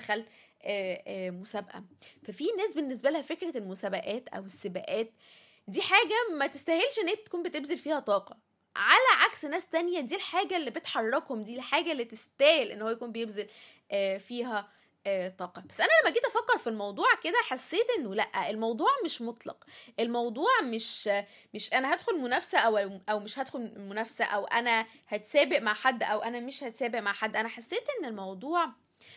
دخلت آه، آه، مسابقه ففي ناس بالنسبه لها فكره المسابقات او السباقات دي حاجه ما تستاهلش ان هي تكون بتبذل فيها طاقه على عكس ناس تانية دي الحاجة اللي بتحركهم دي الحاجة اللي تستاهل ان هو يكون بيبذل آه، فيها آه، طاقة بس انا لما جيت افكر في الموضوع كده حسيت انه لا الموضوع مش مطلق الموضوع مش مش انا هدخل منافسة او او مش هدخل منافسة او انا هتسابق مع حد او انا مش هتسابق مع حد انا حسيت ان الموضوع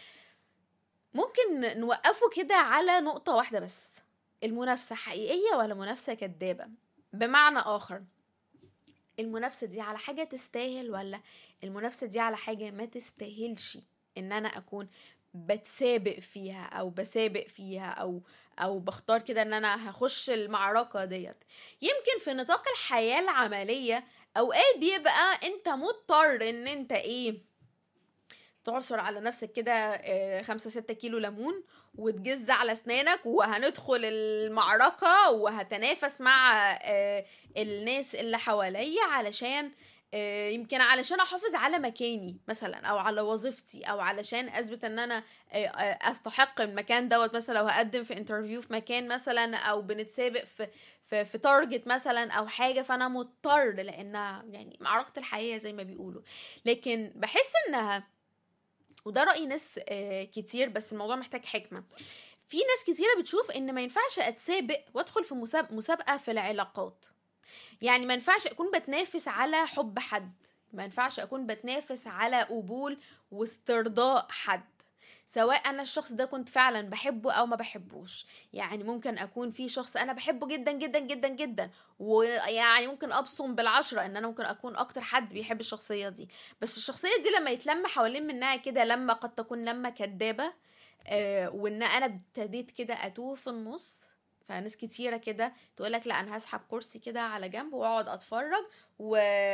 ممكن نوقفه كده على نقطة واحدة بس المنافسة حقيقية ولا منافسة كدابة بمعنى آخر المنافسة دي على حاجة تستاهل ولا المنافسة دي على حاجة ما تستاهلش ان انا اكون بتسابق فيها او بسابق فيها او او بختار كده ان انا هخش المعركة ديت يمكن في نطاق الحياة العملية اوقات بيبقى انت مضطر ان انت ايه تعصر على نفسك كده آه، خمسة ستة كيلو ليمون وتجز على اسنانك وهندخل المعركة وهتنافس مع آه، الناس اللي حواليا علشان آه، يمكن علشان احافظ على مكاني مثلا او على وظيفتي او علشان اثبت ان انا آه، آه، استحق المكان دوت مثلا لو هقدم في انترفيو في مكان مثلا او بنتسابق في في في تارجت مثلا او حاجه فانا مضطر لانها يعني معركه الحياه زي ما بيقولوا لكن بحس انها وده رأي ناس آه، كتير بس الموضوع محتاج حكمة في ناس كتيرة بتشوف ان ما ينفعش اتسابق وادخل في مساب- مسابقة في العلاقات يعني ما ينفعش اكون بتنافس على حب حد ما ينفعش اكون بتنافس على قبول واسترضاء حد سواء انا الشخص ده كنت فعلا بحبه او ما بحبوش يعني ممكن اكون في شخص انا بحبه جدا جدا جدا جدا ويعني ممكن ابصم بالعشرة ان انا ممكن اكون اكتر حد بيحب الشخصية دي بس الشخصية دي لما يتلم حوالين منها كده لما قد تكون لما كدابة آه وان انا ابتديت كده اتوه في النص فناس كتيرة كده تقولك لا انا هسحب كرسي كده على جنب واقعد اتفرج و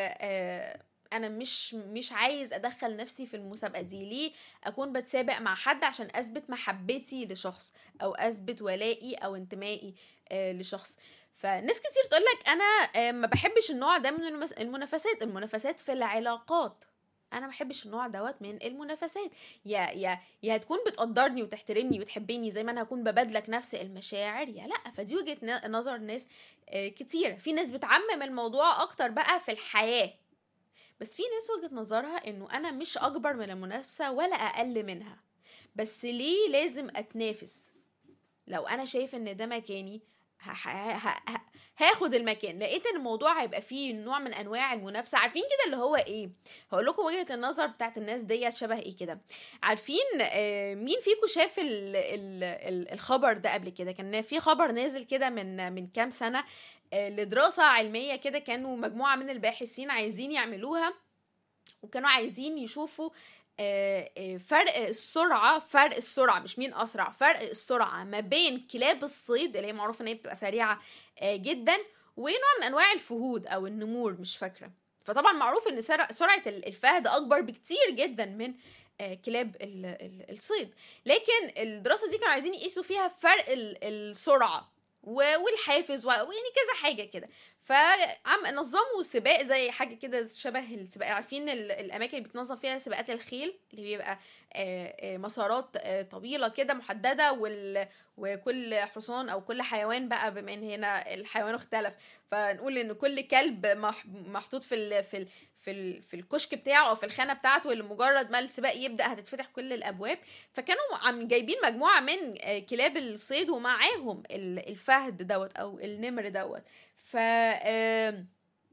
آه انا مش مش عايز ادخل نفسي في المسابقه دي ليه اكون بتسابق مع حد عشان اثبت محبتي لشخص او اثبت ولائي او انتمائي آه لشخص فناس كتير تقولك انا آه ما بحبش النوع ده من المس- المنافسات المنافسات في العلاقات انا ما بحبش النوع دوت من المنافسات يا يا يا هتكون بتقدرني وتحترمني وتحبني زي ما انا هكون ببادلك نفس المشاعر يا لا فدي وجهه ن- نظر ناس آه، كتيره في ناس بتعمم الموضوع اكتر بقى في الحياه بس في ناس وجهه نظرها انه انا مش اكبر من المنافسه ولا اقل منها بس ليه لازم اتنافس لو انا شايف ان ده مكاني ه- ه- ه- ه- هاخد المكان لقيت ان الموضوع هيبقى فيه نوع من انواع المنافسه عارفين كده اللي هو ايه هقول لكم وجهه النظر بتاعت الناس ديت شبه ايه كده عارفين آه، مين فيكم شاف ال ال ال الخبر ده قبل كده كان في خبر نازل كده من من كام سنه آه، لدراسه علميه كده كانوا مجموعه من الباحثين عايزين يعملوها وكانوا عايزين يشوفوا آه، آه، فرق السرعة فرق السرعة مش مين أسرع فرق السرعة ما بين كلاب الصيد اللي هي معروفة إن هي بتبقى سريعة آه، جدا ونوع من أنواع الفهود أو النمور مش فاكرة فطبعا معروف إن سرع- سرعة ال- الفهد أكبر بكتير جدا من آه، كلاب ال- ال- الصيد لكن الدراسة دي كانوا عايزين يقيسوا فيها فرق ال- السرعة و- والحافز و- ويعني كذا حاجة كده فعم نظموا سباق زي حاجه كده شبه السباق عارفين ال- الاماكن اللي بتنظم فيها سباقات الخيل اللي بيبقى آه، آه، مسارات آه، طويله كده محدده وال... وكل حصان او كل حيوان بقى بما ان هنا الحيوان اختلف فنقول ان كل كلب مح... محطوط في ال... في ال... في ال... في الكشك بتاعه او في الخانه بتاعته اللي مجرد ما السباق يبدا هتتفتح كل الابواب فكانوا عم جايبين مجموعه من آه، كلاب الصيد ومعاهم ال- الفهد دوت او النمر دوت ف آم،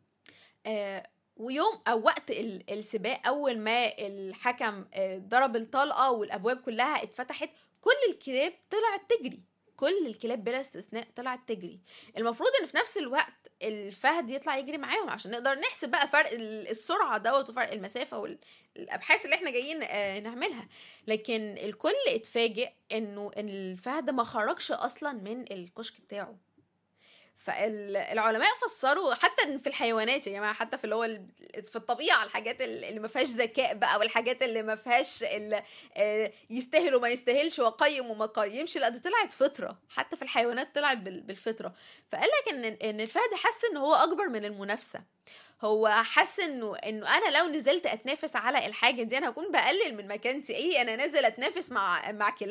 آه، ويوم او وقت ال- السباق اول ما الحكم آه، ضرب الطلقه والابواب كلها اتفتحت كل الكلاب طلعت تجري كل الكلاب بلا استثناء طلعت تجري المفروض ان في نفس الوقت الفهد يطلع يجري معاهم عشان نقدر نحسب بقى فرق ال- السرعه دوت وفرق المسافه والابحاث اللي احنا جايين آه، نعملها لكن الكل اتفاجئ انه الفهد ما خرجش اصلا من الكشك بتاعه فالعلماء فسروا حتى في الحيوانات يا جماعه حتى في اللي هو ال- في الطبيعه الحاجات ال- اللي ما فيهاش ذكاء بقى والحاجات اللي ما فيهاش ال- آه، يستاهل وما يستاهلش واقيم وما قيمش لا دي طلعت فطره حتى في الحيوانات طلعت بال- بالفطره فقال لك ان ان الفهد حس ان هو اكبر من المنافسه هو حس انه انه انا لو نزلت اتنافس على الحاجه دي انا هكون بقلل من مكانتي ايه انا نازل اتنافس مع مع كلاب